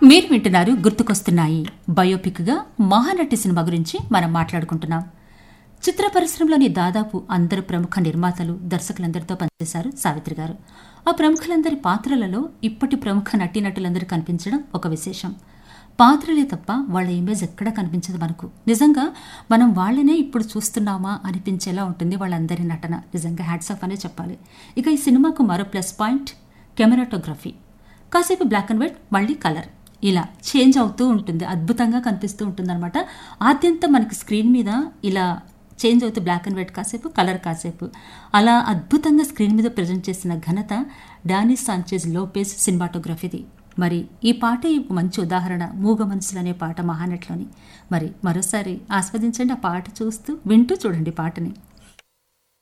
మీరు వింటున్నారు గుర్తుకొస్తున్నాయి బయోపిక్గా మహానటి సినిమా గురించి మనం మాట్లాడుకుంటున్నాం చిత్ర పరిశ్రమలోని దాదాపు అందరు ప్రముఖ నిర్మాతలు దర్శకులందరితో పనిచేశారు సావిత్రి గారు ఆ ప్రముఖులందరి పాత్రలలో ఇప్పటి ప్రముఖ నటీనటులందరూ కనిపించడం ఒక విశేషం పాత్రలే తప్ప వాళ్ళ ఇమేజ్ ఎక్కడా కనిపించదు మనకు నిజంగా మనం వాళ్ళనే ఇప్పుడు చూస్తున్నామా అనిపించేలా ఉంటుంది వాళ్ళందరి నటన నిజంగా హ్యాట్స్ ఆఫ్ అనే చెప్పాలి ఇక ఈ సినిమాకు మరో ప్లస్ పాయింట్ కెమెరాటోగ్రఫీ కాసేపు బ్లాక్ అండ్ వైట్ మళ్ళీ కలర్ ఇలా చేంజ్ అవుతూ ఉంటుంది అద్భుతంగా కనిపిస్తూ ఉంటుంది అనమాట ఆద్యంతం మనకి స్క్రీన్ మీద ఇలా చేంజ్ అవుతూ బ్లాక్ అండ్ వైట్ కాసేపు కలర్ కాసేపు అలా అద్భుతంగా స్క్రీన్ మీద ప్రజెంట్ చేసిన ఘనత డానీ సాంచేజ్ లోపేజ్ సినిమాటోగ్రఫీది మరి ఈ పాట ఒక మంచి ఉదాహరణ మూగ మనసులు అనే పాట మహానట్లోని మరి మరోసారి ఆస్వాదించండి ఆ పాట చూస్తూ వింటూ చూడండి పాటని